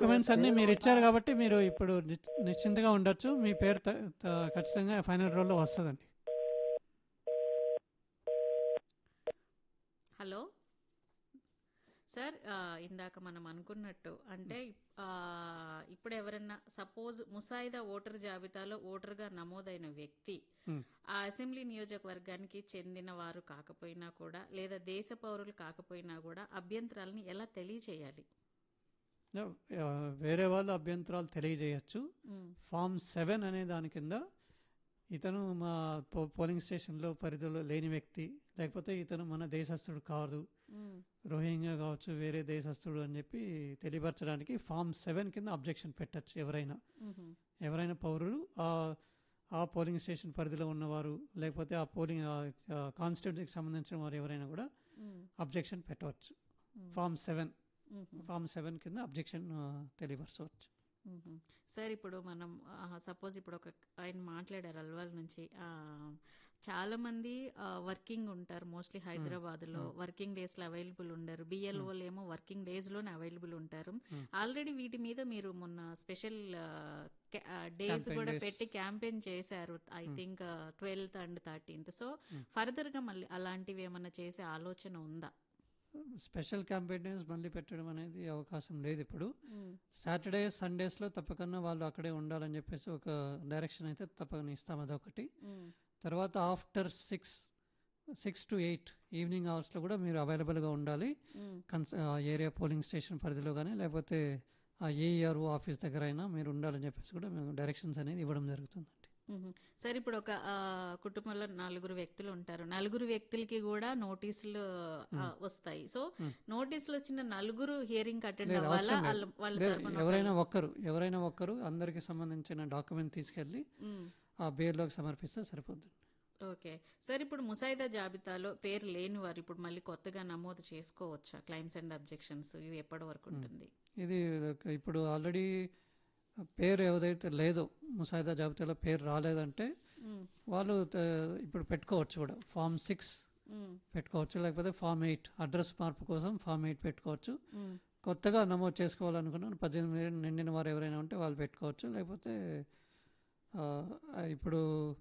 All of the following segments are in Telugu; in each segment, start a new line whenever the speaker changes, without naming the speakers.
డాక్యుమెంట్స్ అన్నీ మీరు ఇచ్చారు కాబట్టి మీరు ఇప్పుడు నిశ్- నిశ్చింతగా ఉండొచ్చు మీ పేరు త- త- ఖచ్చితంగా ఫైనల్ రోల్లో వస్తుందండి
హలో సార్ ఆ, ఇందాక మనం అనుకున్నట్టు అంటే ఆ, ఇప్పుడు ఎవరన్నా సపోజ్ ముసాయిదా ఓటర్ జాబితాలో ఓటర్గా నమోదైన వ్యక్తి
Hmm.
ఆ అసెంబ్లీ నియోజకవర్గానికి చెందిన వారు కాకపోయినా కూడా లేదా దేశ పౌరులు కాకపోయినా కూడా అభ్యంతరాలని ఎలా తెలియచేయాలి
ఆ, వేరే వాళ్ళు అభ్యంతరాలు తెలియజేయచ్చు
మ్,
ఫామ్ సెవెన్ అనే దాని కింద ఇతను మా పో- పోలింగ్ స్టేషన్లో పరిధిలో లేని వ్యక్తి లేకపోతే ఇతను మన దేశస్థుడు కాదు
మ్,
రోహింగ్యా కావచ్చు వేరే దేశస్థుడు అని చెప్పి తెలియపరచడానికి ఫామ్ సెవెన్ కింద అబ్జెక్షన్ పెట్టచ్చు ఎవరైనా
మ్హూ.
ఎవరైనా పౌరులు ఆ ఆ పోలింగ్ స్టేషన్ పరిధిలో ఉన్నవారు లేకపోతే ఆ పోలింగ్ కాన్స్టిట్యూన్సీకి సంబంధించిన వారు ఎవరైనా కూడా
మ్,
అబ్జెక్షన్ పెట్టవచ్చు
మ్,
ఫామ్ సెవెన్
మ్హూ.
ఫామ్ సెవెన్ కింద అబ్జెక్షన్ తెలియపరచవచ్చు
మ్మ్. సార్ ఇప్పుడు మనం సపోజ్ ఇప్పుడు ఒక ఆయన మాట్లాడారు అల్వాల్ నుంచి ఆ, చాలా మంది వర్కింగ్ ఉంటారు మోస్ట్లీ హైదరాబాద్లో వర్కింగ్ డేస్లో అవైలబుల్ ఉండరు బిఎల్ఓలు ఏమో వర్కింగ్ డేస్లోనే అవైలబుల్ ఉంటారు ఆల్రెడీ వీటి మీద మీరు మొన్న స్పెషల్ డేస్
Campaign
కూడా
days.
పెట్టి క్యాంపెయిన్ చేశారు I think twelfth and thirteenth so ఫర్దర్గా మళ్ళీ అలాంటివి ఏమన్నా చేసే ఆలోచన ఉందా
స్పెషల్ క్యాంపెయిన్స్ మళ్ళీ పెట్టడం అనేది అవకాశం లేదు ఇప్పుడు
మ్మ్.
సాటర్డే సండేస్లో తప్పకుండా వాళ్ళు అక్కడే ఉండాలని చెప్పేసి ఒక డైరెక్షన్ అయితే తప్పకుండా ఇస్తాం అదొకటి
మ్మ్.
తర్వాత after six six to eight evening అవర్స్లో కూడా మీరు అవైలబుల్గా ఉండాలి
మ్మ్.
కన్స్ ఏరియా పోలింగ్ స్టేషన్ పరిధిలో కానీ లేకపోతే ఆ ఏఈఆర్ఓ ఆఫీస్ దగ్గర అయినా మీరు ఉండాలని చెప్పేసి కూడా మేము డైరెక్షన్స్ అనేది ఇవ్వడం జరుగుతుందండి
మ్మ్. సరే ఇప్పుడు ఒక ఆ, కుటుంబంలో నలుగురు వ్యక్తులు ఉంటారు నలుగురు వ్యక్తులకి కూడా నోటీసులు ఆ, వస్తాయి సో నోటీసులు వచ్చిన నలుగురు హియరింగ్ అటెండ్
లేదు,
అవ్వాలా
అవసరం లేదు.
వాళ్ళ వాళ్ళ
లేదు,
తరపున
ఎవరైనా ఒక్కరు ఎవరైనా ఒక్కరు అందరికి సంబంధించిన డాక్యుమెంట్ తీసుకెళ్ళి
మ్మ్.
ఆ బేర్లోకి సమర్పిస్తే సరిపోతుంది
ఓకే సరే ఇప్పుడు ముసాయిదా జాబితాలో పేరు లేని వారు ఇప్పుడు మళ్ళీ కొత్తగా నమోదు చేసుకోవచ్చా క్లైమ్స్ అండ్ అబ్జెక్షన్స్ ఇవి ఎప్పటి వరకు ఉంటుంది
ఇది ఒక- ఇప్పుడు ఆల్రెడీ పేరు ఏదైతే లేదో ముసాయిదా జాబితాలో పేరు రాలేదంటే
మ్మ్.
వాళ్ళు త- ఇప్పుడు పెట్టుకోవచ్చు కూడా ఫామ్ సిక్స్
మ్మ్.
పెట్టుకోవచ్చు లేకపోతే ఫామ్ ఎయిట్ అడ్రస్ మార్పు కోసం ఫామ్ ఎయిట్ పెట్టుకోవచ్చు
మ్మ్.
కొత్తగా నమోదు చేసుకోవాలనుకున్నాను పద్దెనిమిది ఏళ్ళు నిండిన వారు ఎవరైనా ఉంటే వాళ్ళు పెట్టుకోవచ్చు లేకపోతే ఆ, ఇప్పుడు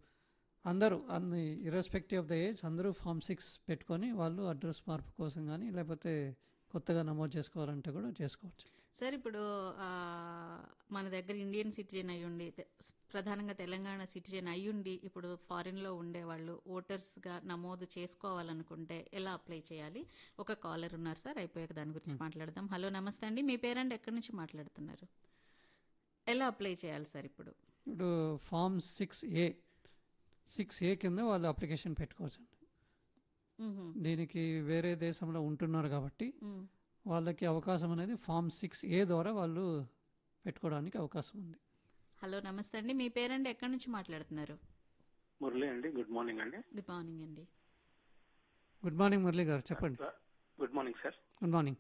అందరూ అన్ని ఇర్రెస్పెక్టివ్ ఆఫ్ ద ఏజ్ అందరూ ఫామ్ సిక్స్ పెట్టుకొని వాళ్ళు అడ్రస్ మార్పు కోసం కానీ లేకపోతే కొత్తగా నమోదు చేసుకోవాలంటే కూడా చేసుకోవచ్చు
సార్ ఇప్పుడు ఆ, మన దగ్గర ఇండియన్ సిటిజన్ అయ్యుండి తె- ప్రధానంగా తెలంగాణ సిటిజన్ అయ్యుండి ఇప్పుడు ఫారిన్లో ఉండేవాళ్ళు ఓటర్స్గా నమోదు చేసుకోవాలనుకుంటే ఎలా అప్లై చేయాలి ఒక కాలర్ ఉన్నారు సార్ అయిపోయాక దాని గురించి మాట్లాడదాం హలో నమస్తే అండి మీ పేరెంట్ ఎక్కడి నుంచి మాట్లాడుతున్నారు ఎలా అప్లై చేయాలి సార్ ఇప్పుడు
ఇప్పుడు form six A six A కింద వాళ్ళు అప్లికేషన్ పెట్టుకోవచ్చు అండి
మ్హూ.
దీనికి వేరే దేశంలో ఉంటున్నారు కాబట్టి
మ్.
వాళ్ళకి అవకాశం అనేది ఫామ్ సిక్స్ ఏ ద్వారా వాళ్ళు పెట్టుకోవడానికి అవకాశం ఉంది
హలో నమస్తే అండి మీ పేరెంట్ ఎక్కడి నుంచి మాట్లాడుతున్నారు
మురళి అండి గుడ్ మార్నింగ్ అండి
గుడ్ మార్నింగ్ అండి
గుడ్ మార్నింగ్ మురళి గారు చెప్పండి
good morning sir
good morning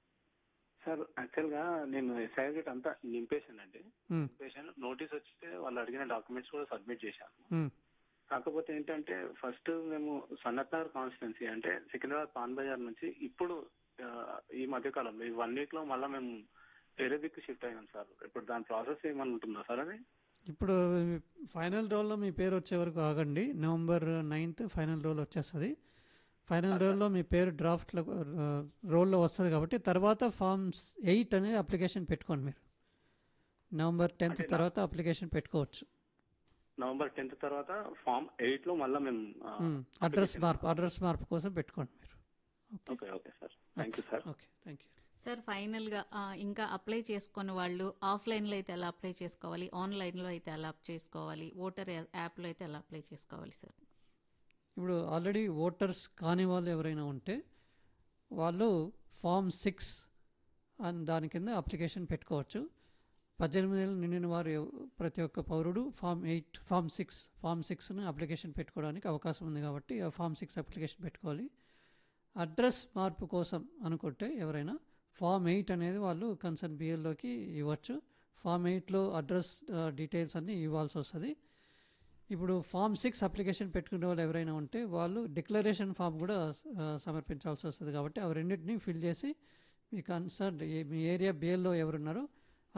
sir actual గా నేను సర్టిఫికేట్ అంతా నింపేశాను అండి
మ్,
నింపేశాను నోటీస్ వచ్చితే వాళ్ళు అడిగిన డాక్యుమెంట్స్ కూడా సబ్మిట్ చేశాను
మ్,
కాకపోతే ఏంటంటే ఫస్ట్ మేము సన్నత్ నగర్ కాన్స్టిట్యున్సీ అంటే సికింద్రాబాద్ పాన్ బజార్ నుంచి ఇప్పుడు ఆ, ఈ మధ్య కాలంలో ఈ వన్ వీక్ లో మళ్ళీ మేము వేరే దిక్కు షిఫ్ట్ అయ్యాం సార్ ఇప్పుడు దాని ప్రాసెస్ ఏమైనా ఉంటుందా సార్ అది
ఇప్పుడు ఫైనల్ రోల్లో మీ పేరు వచ్చే వరకు ఆగండి నవంబర్ నైన్త్ ఫైనల్ రోల్ వచ్చేస్తుంది ఫైనల్ రోల్లో మీ పేరు డ్రాఫ్ట్లో రోల్లో వస్తుంది కాబట్టి తర్వాత ఫామ్స్ ఎయిట్ అనేది అప్లికేషన్ పెట్టుకోండి మీరు నవంబర్ టెన్త్ తర్వాత అప్లికేషన్ పెట్టుకోవచ్చు
నవంబర్ టెన్త్ తర్వాత ఫామ్ ఎయిట్ లో మళ్ళీ మేము ఆ,
అడ్రస్ మార్పు అడ్రస్ మార్పు కోసం పెట్టుకోండి మీరు
okay okay sir thank you sir
okay thank you
sir ఫైనల్గా ఆ, ఇంకా అప్లై చేసుకున్న వాళ్ళు ఆఫ్లైన్లో అయితే ఎలా అప్లై చేసుకోవాలి ఆన్లైన్లో అయితే ఎలా అప్ చేసుకోవాలి ఓటర్ యాప్లో అయితే ఎలా అప్లై చేసుకోవాలి సార్
ఇప్పుడు ఆల్రెడీ ఓటర్స్ కాని వాళ్ళు ఎవరైనా ఉంటే వాళ్ళు ఫామ్ సిక్స్ అని దాని కింద అప్లికేషన్ పెట్టుకోవచ్చు పద్దెనిమిది ఏళ్ళు నిండిన వారు ఎవ- ప్రతి ఒక్క పౌరుడు form eight form six form సిక్స్ని అప్లికేషన్ పెట్టుకోవడానికి అవకాశం ఉంది కాబట్టి ఆ ఫామ్ సిక్స్ అప్లికేషన్ పెట్టుకోవాలి అడ్రస్ మార్పు కోసం అనుకుంటే ఎవరైనా ఫామ్ ఎయిట్ అనేది వాళ్ళు కన్సర్న్ బిఎల్లోకి ఇవ్వచ్చు ఫామ్ ఎయిట్లో అడ్రస్ డీటెయిల్స్ అన్నీ ఇవ్వాల్సి వస్తుంది ఇప్పుడు ఫామ్ సిక్స్ అప్లికేషన్ పెట్టుకునే వాళ్ళు ఎవరైనా ఉంటే వాళ్ళు డిక్లరేషన్ ఫామ్ కూడా ఆ, సమర్పించాల్సి వస్తుంది కాబట్టి అవి రెండింటిని ఫిల్ చేసి మీ కన్సర్న్ మీ ఏరియా బిఎల్లో ఎవరున్నారో